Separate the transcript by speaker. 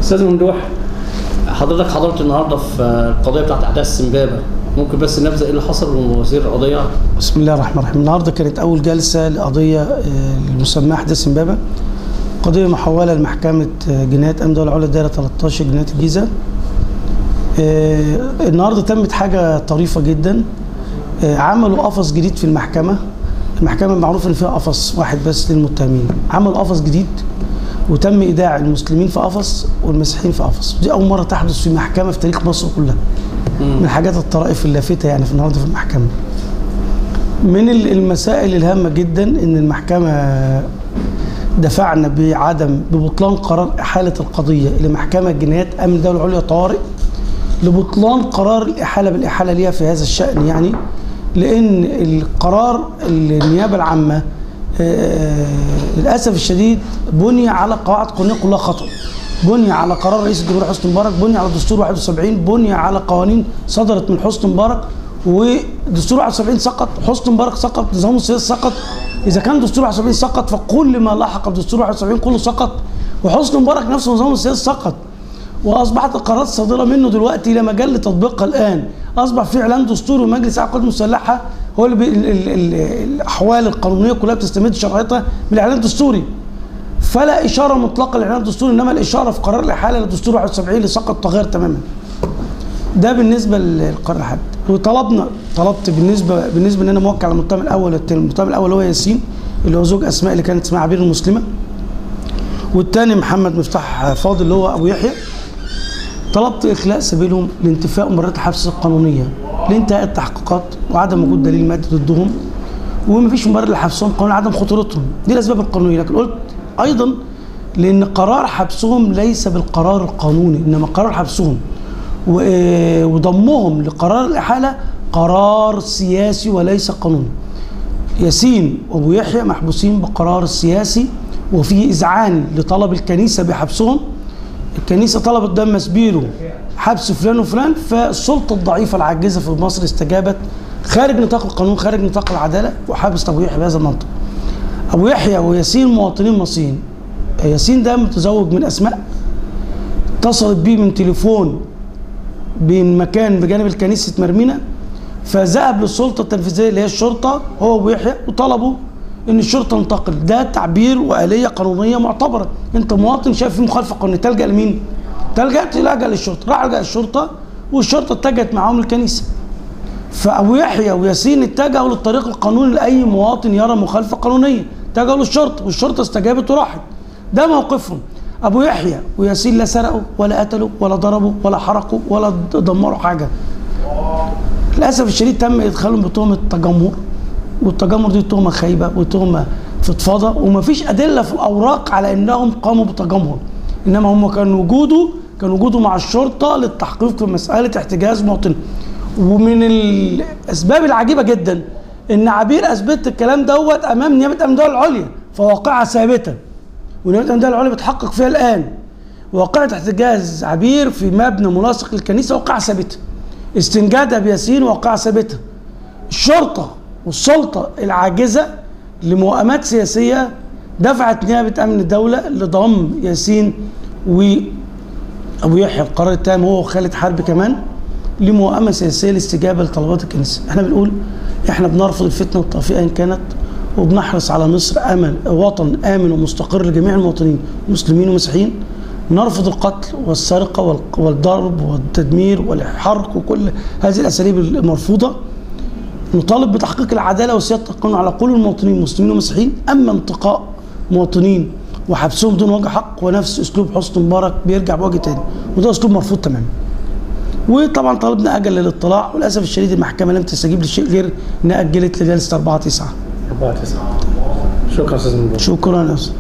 Speaker 1: استاذ ممدوح حضرتك حضرت النهارده في القضيه بتاعت احداث سمبابه ممكن بس نبذه ايه اللي حصل ووزير القضيه
Speaker 2: بسم الله الرحمن الرحيم النهارده كانت اول جلسه لقضيه آه، المسماه احداث امبابه قضيه محوله لمحكمه آه، جنايات امن دوله العليا دايره 13 جنايات الجيزه آه، النهارده تمت حاجه طريفه جدا آه، عملوا قفص جديد في المحكمه المحكمه معروف ان فيها قفص واحد بس للمتهمين عملوا قفص جديد وتم ايداع المسلمين في قفص والمسيحيين في قفص دي اول مره تحدث في محكمه في تاريخ مصر كلها من الحاجات الطرائف اللافته يعني في النهارده في المحكمه من ال- المسائل الهامه جدا ان المحكمه دفعنا بعدم ببطلان قرار احاله القضيه الى محكمه جنايات امن الدوله العليا طوارئ لبطلان قرار الاحاله بالاحاله ليها في هذا الشان يعني لان القرار النيابه العامه آه، للاسف الشديد بني على قواعد قانونيه كلها خطا بني على قرار رئيس الجمهوريه حسني مبارك بني على دستور 71 بني على قوانين صدرت من حسني مبارك ودستور 71 سقط حسني مبارك سقط نظام السياسي سقط اذا كان دستور 71 سقط فكل ما لحق بدستور 71 كله سقط وحسني مبارك نفسه نظام السياسي سقط واصبحت القرارات الصادره منه دلوقتي لا مجال لتطبيقها الان اصبح في اعلان دستوري ومجلس اعلى القوات المسلحه هو اللي بي ال ال ال الاحوال القانونيه كلها بتستمد شرعيتها من الاعلان الدستوري فلا اشاره مطلقه للاعلان الدستوري انما الاشاره في قرار الاحاله للدستور 71 اللي سقط تغير تماما ده بالنسبه للقرار الحد وطلبنا طلبت بالنسبه بالنسبه ان انا موكل على المتهم الاول والتاني المتهم الاول هو ياسين اللي هو زوج اسماء اللي كانت اسمها عبير المسلمه والتاني محمد مفتاح فاضل اللي هو ابو يحيى طلبت اخلاء سبيلهم لانتفاء مبررات الحبس القانونيه لانتهاء التحقيقات وعدم وجود دليل مادي ضدهم ومفيش مبرر لحبسهم قانون عدم خطورتهم دي الاسباب القانونيه لكن قلت ايضا لان قرار حبسهم ليس بالقرار القانوني انما قرار حبسهم و- آه، وضمهم لقرار الاحاله قرار سياسي وليس قانوني ياسين وابو يحيى محبوسين بقرار سياسي وفي اذعان لطلب الكنيسه بحبسهم الكنيسه طلبت دم مسبيله حبس فلان وفلان فالسلطه الضعيفه العاجزه في مصر استجابت خارج نطاق القانون خارج نطاق العداله وحبست ابو يحيى بهذا المنطق ابو يحيى وياسين مواطنين مصريين ياسين ده متزوج من اسماء اتصلت بيه من تليفون بين مكان بجانب الكنيسه مرمينا فذهب للسلطه التنفيذيه اللي هي الشرطه هو ابو يحيى وطلبوا ان الشرطه تنتقل ده تعبير واليه قانونيه معتبره انت مواطن شايف في مخالفه قانونيه تلجا لمين؟ تلجا تلجا للشرطه راح لجا الشرطه والشرطه اتجهت معاهم الكنيسه فابو يحيى وياسين اتجهوا للطريق القانوني لاي مواطن يرى مخالفه قانونيه اتجهوا للشرطه والشرطه استجابت وراحت ده موقفهم ابو يحيى وياسين لا سرقوا ولا قتلوا ولا ضربوا ولا حرقوا ولا دمروا حاجه للاسف الشديد تم ادخالهم بتهمه تجمهر والتجمهر دي تهمه خايبه وتهمه فضفاضه ومفيش ادله في الاوراق على انهم قاموا بتجمهر انما هم كان وجوده كان وجوده مع الشرطه للتحقيق في مساله احتجاز مواطن ومن الاسباب العجيبه جدا ان عبير اثبتت الكلام دوت امام نيابه امن الدوله العليا فواقعه ثابته ونيابه امن الدوله العليا بتحقق فيها الان واقعه احتجاز عبير في مبنى ملاصق للكنيسه واقعه ثابته استنجاد بياسين واقعه ثابته الشرطه والسلطه العاجزه لموائمات سياسيه دفعت نيابه امن الدوله لضم ياسين وابو يحيى القرار التام هو وخالد حرب كمان لموائمه سياسيه لاستجابه لطلبات الكنيسه احنا بنقول احنا بنرفض الفتنه الطائفيه ان كانت وبنحرص على مصر امل وطن امن ومستقر لجميع المواطنين مسلمين ومسيحيين نرفض القتل والسرقه والق- والضرب والتدمير والحرق وكل هذه الاساليب المرفوضه نطالب بتحقيق العداله وسياده القانون على كل المواطنين المسلمين والمسيحيين اما انتقاء مواطنين وحبسهم دون وجه حق ونفس اسلوب حسني مبارك بيرجع بوجه تاني وده اسلوب مرفوض تماما وطبعا طلبنا اجل للاطلاع وللاسف الشديد المحكمه لم تستجيب لشيء غير انها اجلت لجلسه 4 9
Speaker 1: 4 9 شكرا استاذ ممدوح
Speaker 2: شكرا يا استاذ